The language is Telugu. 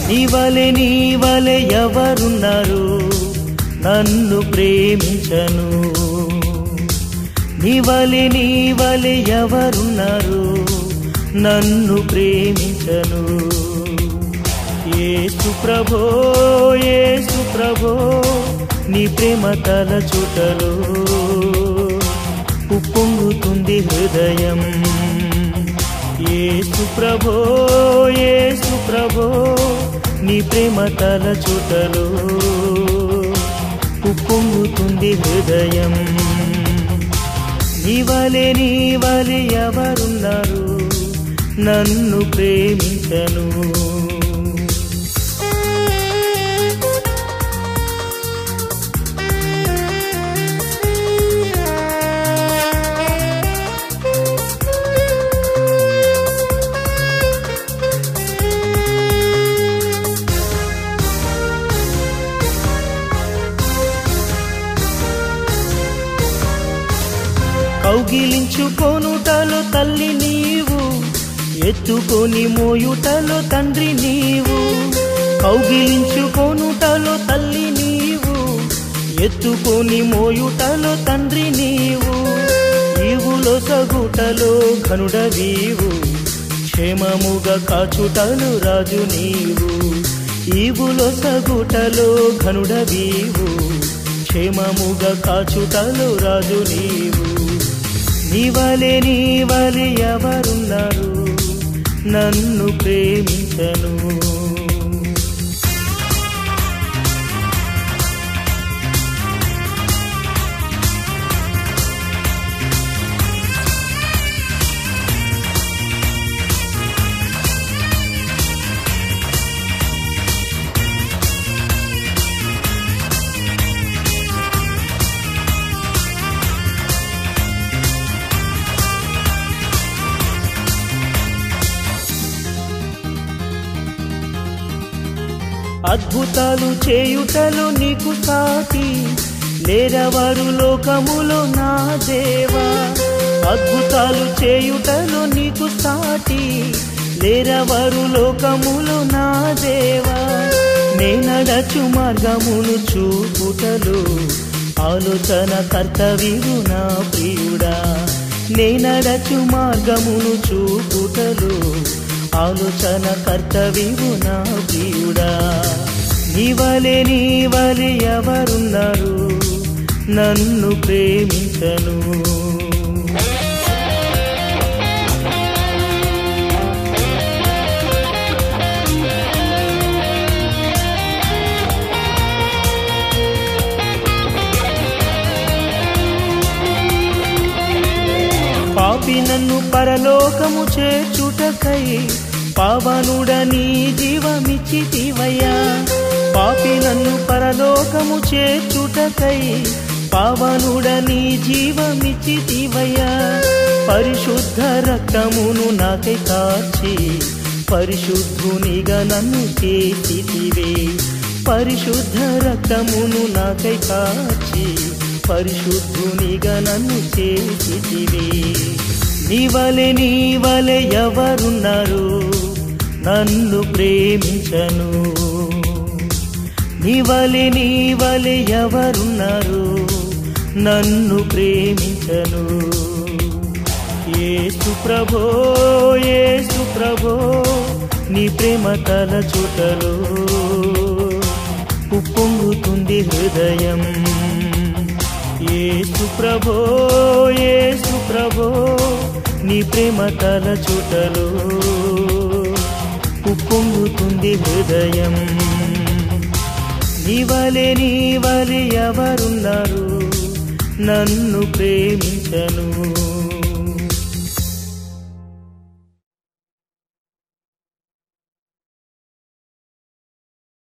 నీవలె నీవలె ఎవరున్నారు నన్ను ప్రేమించను నీవలె నీవలె ఎవరున్నారు నన్ను ప్రేమించను ఏసు ప్రభో ఏసు ప్రభో నీ ప్రేమ తల చుటలో ఉప్పొంగుతుంది హృదయం ఏసు ప్రభో ఏసు ప్రభో నీ ప్రేమ తల చుటలో ఉప్పొంగుతుంది హృదయం నీవలే నీవలే ఎవరున్నారు నన్ను ప్రేమించను కౌగిలించుకొనుటలో తల్లి నీవు ఎత్తుకొని మోయుటలో తండ్రి నీవు కౌగిలించుకొనుటలో తల్లి నీవు ఎత్తుకొని మోయుటలో తండ్రి నీవు ఈవులో సగుటలో ఘనుడవీవు క్షేమముగా కాచుటలు రాజు నీవు ఈవులో సగుటలో ఘనుడవీవు క్షేమముగా కాచుటలు రాజు నీవు నీవలే నీవలే ఎవరున్నారు నన్ను ప్రేమించను అద్భుతాలు చేయుటలో నీకు సాటి లేరవారు లోకములో నా దేవా అద్భుతాలు చేయుటలో నీకు సాటి లేరవారు లోకములో నా దేవా నేనడచు మార్గమును చూపుటలు ఆలోచన కర్తవ్యుడు నా ప్రియుడా నేనడచు మార్గమును చూపుటలు ఆలోచన కర్తవ్యుడు నా ప్రియుడా నీవలే నీవలే ఎవరున్నారు నన్ను ప్రేమించను పాపి నన్ను పరలోకము చేర్చుటకై పావనుడ నీ జీవమిచ్చితివయ్యా పాపి నన్ను పరలోకము చేర్చుటకై పావనుడ నీ జీవమిచ్చితివయ్యా పరిశుద్ధ రక్తమును నాకై కాచి పరిశుద్ధునిగా నన్ను చేసితివే పరిశుద్ధ రక్తమును నాకై కాచి పరిశుద్ధునిగా నన్ను చేసితివే నీవలె నీవలె ఎవరున్నారు నన్ను ప్రేమించను నీవలె నీవలె ఎవరున్నారు నన్ను ప్రేమించను ఏసు ప్రభో ఏసు ప్రభో నీ ప్రేమ తల చుటలో ఉప్పొంగుతుంది హృదయం ఏసు ప్రభో ఏసు ప్రభో నీ ప్రేమ తల చుటలో ఉప్పొంగుతుంది హృదయం నీవలే నీవలే ఎవరున్నారు నన్ను ప్రేమించను